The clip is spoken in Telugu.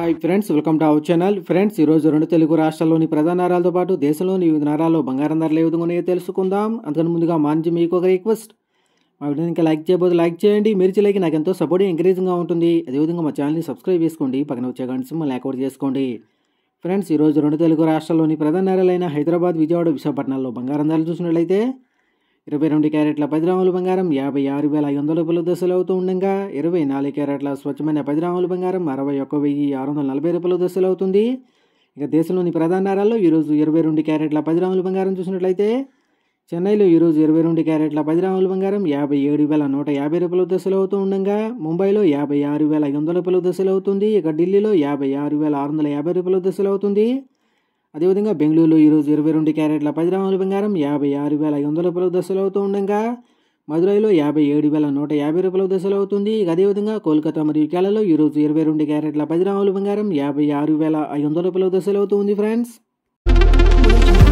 hi friends welcome to our channel friends ఈరోజు రెండు తెలుగు రాష్ట్రాల్లోని ప్రధాన నగరాలతో పాటు దేశంలోని వివిధ నగరాల్లో బంగారం ధరలు ఏ విధంగా ఉన్నాయో తెలుసుకుందాం అందుకని ముందుగా మా నుంచి మీకు ఒక రిక్వెస్ట్ మా వీడియోని ఇంకా లైక్ చేయబోదు లైక్ చేయండి మీరు చేయలేక నాకు ఎంతో సపోర్ట్ ఎంకరేజింగ్గా ఉంటుంది అదేవిధంగా మా ఛానల్ని సబ్స్క్రైబ్ చేసుకోండి పక్కన వచ్చే గంట సింబల్ యాక్టివేట్ చేసుకోండి ఫ్రెండ్స్ ఈరోజు రెండు తెలుగు రాష్ట్రాల్లోని ప్రధాన నగరాలైన హైదరాబాద్ విజయవాడ విశాఖపట్నాల్లో బంగారం ధరలు చూసినట్లయితే ఇరవై రెండు క్యారెట్ల పది గ్రాముల బంగారం యాభై ఆరు వేల ఐదు వందల రూపాయల దశలు అవుతూ ఉండగా ఇరవై నాలుగు క్యారెట్ల స్వచ్ఛమైన పది గ్రాముల బంగారం అరవై ఒక్క వెయ్యి ఆరు వందల నలభై రూపాయల దశలు అవుతుంది ఇక దేశంలోని ప్రధాన నగరాల్లో ఈరోజు ఇరవై రెండు క్యారెట్ల పది గ్రాముల బంగారం చూసినట్లయితే చెన్నైలో ఈరోజు ఇరవై రెండు క్యారెట్ల పది గ్రాముల బంగారం యాభై ఏడు వేల నూట యాభై రూపాయల దశలు అవుతూ ఉండగా ముంబైలో యాభై ఆరు వేల ఐదు వందల రూపాయల దశలు అవుతుంది ఇక ఢిల్లీలో యాభై ఆరు వేల ఆరు వందల యాభై రూపాయల దశలు అవుతుంది అదేవిధంగా బెంగళూరులో ఈరోజు ఇరవై రెండు క్యారెట్ల పది గ్రాముల బంగారం యాభై ఆరు వేల ఐదు వందల రూపాయల దశలు అవుతూ ఉండగా మదురైలో యాభై ఏడు వేల నూట యాభై రూపాయల దశలు అవుతుంది ఇక అదేవిధంగా కోల్కతా మరియు కేరళలో ఈరోజు ఇరవై రెండు క్యారెట్ల పది గ్రాముల బంగారం యాభై ఆరు వేల ఐదు వందల రూపాయల దశలు అవుతుంది ఫ్రెండ్స్